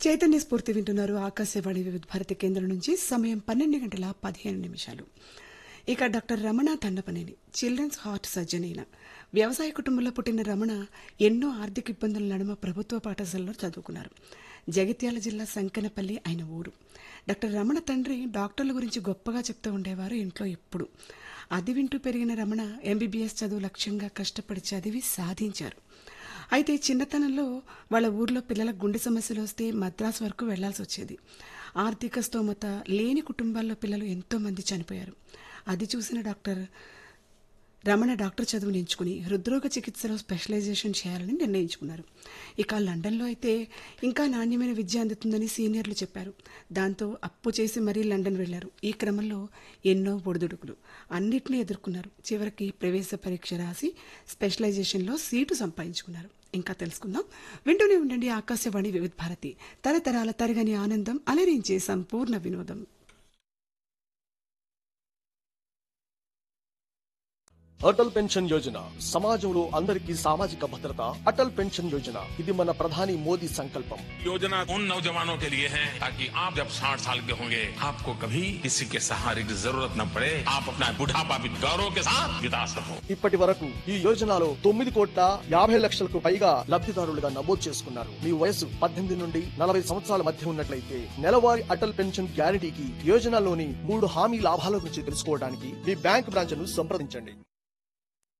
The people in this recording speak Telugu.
చైతన్య స్ఫూర్తి వింటున్నారు ఆకాశవాణి వివిధ భారతి కేంద్రం నుంచి సమయం పన్నెండు గంటల పదిహేను నిమిషాలు ఇక doctor Ramana Dandapaneni children's heart surgeon అయిన వ్యవసాయ కుటుంబంలో పుట్టిన రమణ ఎన్నో ఆర్థిక ఇబ్బందుల నడుమ ప్రభుత్వ పాఠశాలలో చదువుకున్నారు జగిత్యాల జిల్లా సంకనపల్లి ఆయన ఊరు డాక్టర్ రమణ తండ్రి డాక్టర్ల గురించి గొప్పగా చెప్తూ ఉండేవారు ఇంట్లో ఎప్పుడు అది వింటూ పెరిగిన రమణ ఎంబీబీఎస్ చదువు లక్ష్యంగా కష్టపడి చదివి సాధించారు అయితే చిన్నతనంలో వాళ్ళ ఊర్లో పిల్లలకు గుండె సమస్యలు వస్తే మద్రాసు వరకు వెళ్లాల్సి వచ్చేది ఆర్థిక స్తోమత లేని కుటుంబాల్లో పిల్లలు ఎంతో మంది చనిపోయారు అది చూసిన డాక్టర్ రమణ డాక్టర్ చదువుని ఎంచుకుని హృద్రోగ చికిత్సలో స్పెషలైజేషన్ చేయాలని నిర్ణయించుకున్నారు ఇక లండన్లో అయితే ఇంకా నాణ్యమైన విద్య అందుతుందని సీనియర్లు చెప్పారు దాంతో అప్పు చేసి మరీ లండన్ వెళ్లారు ఈ క్రమంలో ఎన్నో ఒడిదుడుకులు అన్నిటినీ ఎదుర్కొన్నారు చివరికి ప్రవేశ పరీక్ష రాసి స్పెషలైజేషన్లో సీటు సంపాదించుకున్నారు ఇంకా తెలుసుకుందాం వింటూనే ఉండండి ఆకాశవాణి వివిధ భారతి తరతరాల తరగని ఆనందం అలరించే సంపూర్ణ వినోదం అటల్ పెన్షన్ యోజన సమాజంలో అందరికీ సామాజిక భద్రత అటల్ పెన్షన్ యోజన ఇది మన ప్రధాని మోదీ సంకల్పం योजना उन नौजवानों के लिए है ताकि आप जब 60 साल के होंगे आपको कभी किसी के सहारे की जरूरत न पड़े आप अपना बुढ़ापा भी गौरव के साथ बिता सको ఇప్పటి వరకు ఈ యోజనలో తొమ్మిది కోట్ల యాభై లక్షలకు పైగా లబ్ధిదారులుగా నమోదు చేసుకున్నారు మీ వయసు పద్దెనిమిది నుండి నలభై సంవత్సరాల మధ్య ఉన్నట్లయితే నెలవారీ అటల్ పెన్షన్ గ్యారంటీకి యోజనలోని మూడు హామీ లాభాల గురించి తెలుసుకోవడానికి మీ బ్యాంక్ బ్రాంచ్ ను సంప్రదించండి